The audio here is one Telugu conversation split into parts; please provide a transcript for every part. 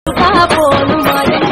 పోను మాయమ్మ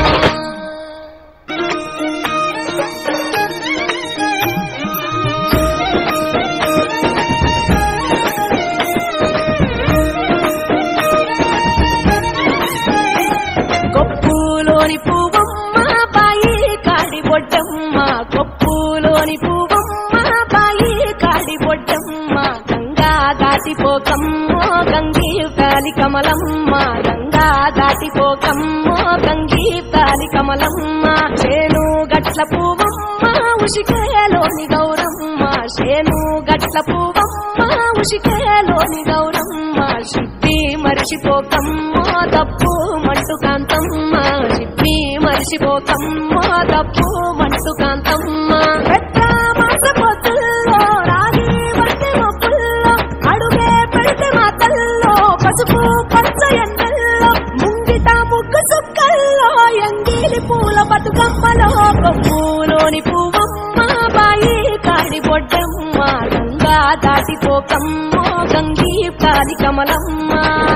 కొప్పులోని పువ్వమ్మ బాయి కాడి బొడ్డమ్మ కొప్పులోని పువ్వమ్మ బాయి కాడి బొడ్డమ్మ గంగా దాటిపోకమ్మో గంగి కాలి కమలమ్మ గంగా దాటిపోకమ్మో గంగి కాలి కమలమ్మ చేను గట్ల పువ్వమ్మ ఉషికేలోని గౌరమ్మ చేను గట్ల పువ్వమ్మ ఉషికేలోని గౌరమ్మ సిద్ధి మరిచిపోకమ్మో తప్పు మంటు కాంతమ్మ సిద్ధి మరిచిపోకమ్మో తప్పు మంటు కాంతమ్మ పెద్ద మాస పొత్తుల్లో రాగి వంటి మొక్కుల్లో అడుగే పెడితే మాతల్లో పసుపు పచ్చ ఎండల్లో ముంగిట ముగ్గు సుక్కల్లో ఎంగిలి పూల బతుకమ్మలో కొమ్ములోని పువ్వమ్మ బాయి కాడి బొడ్డమ్మ గంగా దాటిపోకమ్మో గంగి కాలి కమలమ్మ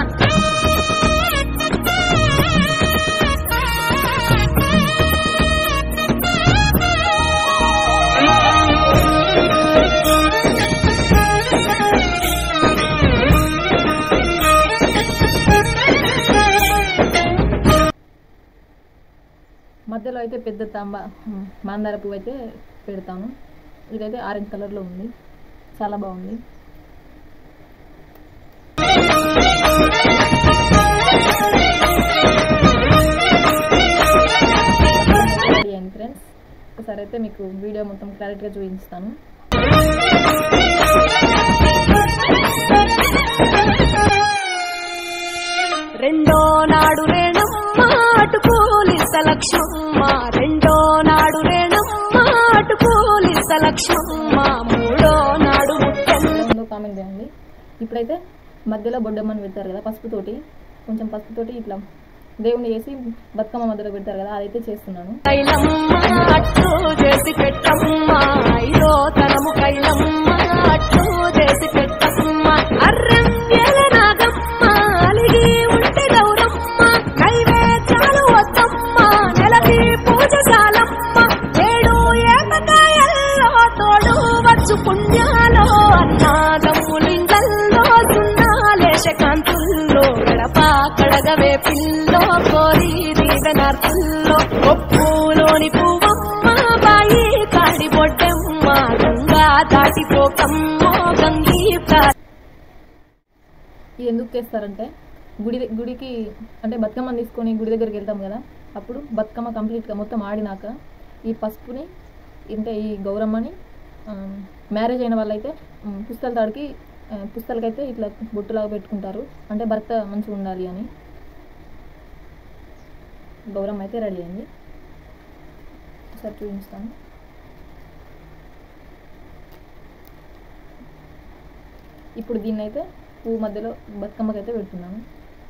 మధ్యలో అయితే పెద్ద తాంబ ఉమ్, మందార పువ్వు అయితే పెడతాము ఇదైతే ఆరెంజ్ కలర్లో ఉంది చాలా బాగుంది రెడీ అయింది ఫ్రెండ్స్ ఒకసారి అయితే మీకు వీడియో మొత్తం క్లారిటీగా చూపిస్తాను రెండో నాడు రేణమ్మ అటు పోలీస లక్ష్మమ్మ రెండో నాడు రేణమ్మ అటు పోలీస లక్ష్మమ్మ మూడో నాడు ముట్టెమ్మ ముందు కామెంట్ చేయండి ఇప్పుడైతే మధ్యలో బొడ్డమ్మని పెడతారు కదా పసుపుతోటి కొంచెం పసుపుతోటి ఇట్లా దేవుణ్ణి వేసి బతుకమ్మ మధ్యలో పెడతారు కదా అదైతే చేస్తున్నాను కైలమ్మ అట్టు చేసి పెట్టమ్మ ఐదో తనము కైలమ్మ అట్టు చేసి పెట్టమ్మ అర్రం వేల నాగమ్మ అలిగి ఉంటే గౌరమ్మ నైవేద్యాలు వద్దమ్మ నెలకి పూజ చాలమ్మ ఏడు ఏపకాయల్లో తోడు వచ్చు పుణ్యాలో అన్నాదమ్ములింగల్లో సున్నాలేశ కాంతుల్లో గడప కడగవే పిల్లో కోరి దీవెనార్తుల్లో ఒప్పులోని పువ్వమ్మ బాయి కాడి బొడ్డమ్మ గంగా దాటిపోకమ్మో గంగీ ప్రా ఇది ఎందుకు చేస్తారంటే గుడి ద- గుడికి అంటే బతుకమ్మని తీసుకొని గుడి దగ్గరికి వెళ్తాం కదా అప్పుడు బతుకమ్మ కంప్లీట్గా మొత్తం ఆడినాక ఈ పసుపుని అంటే ఈ గౌరమ్మని ఆ, మ్యారేజ్ అయిన వాళ్ళైతే ఉమ్, పుస్తల తాడికి ఆ, పుస్తలకైతే ఇట్లా బొట్టులాగా పెట్టుకుంటారు అంటే భర్త మంచిగా ఉండాలి అని గౌరమ్మ అయితే రెడీ అయింది ఒకసారి చూపిస్తాను ఇప్పుడు దీన్ని అయితే పువ్వు మధ్యలో బతుకమ్మకైతే పెడుతున్నాను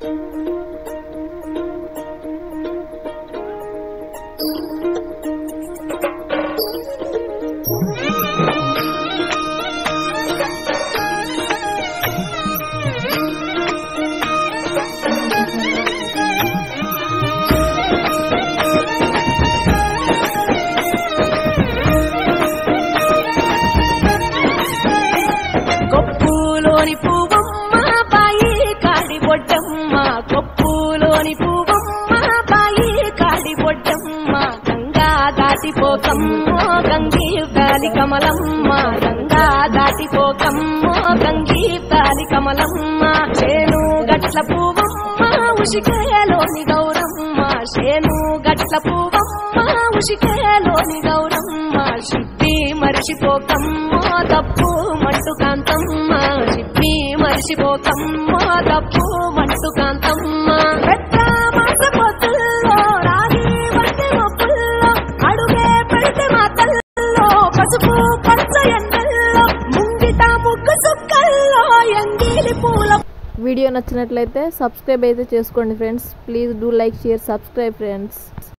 కొప్పులోని పువ్వమ్మ బాయి కాడి బొడ్డమ్మ కొప్పులోని పువ్వమ్మ బాయి కాడి బొడ్డమ్మ గంగా దాటిపోకమ్మో గంగి గాలి కమలమ్మ గంగా దాటిపోకమ్మో గంగి గాలి కమలమ్మ చేను గట్ల పువ్వమ్మ ఉషికేలోని గౌరమ్మ చేను గట్ల పువ్వమ్మ ఉషికేలోని గౌరమ్మ సిద్ధి మరిచిపోకమ్మో తప్పు మంటు కాంతమ్మ సిద్ధి మరిచిపోకమ్మో తప్పు మంటు కాంతమ్మ పెద్ద మాస పొత్తుల్లో రాగి వంటి మొక్కుల్లో అడుగే పెడితే మాతల్లో పసుపు పచ్చ ఎండల్లో ముంగిట ముగ్గు సుక్కల్లో ఎంగిలి పూల వీడియో నచ్చినట్లయితే సబ్స్క్రైబ్ అయితే చేసుకోండి friends please do like share subscribe friends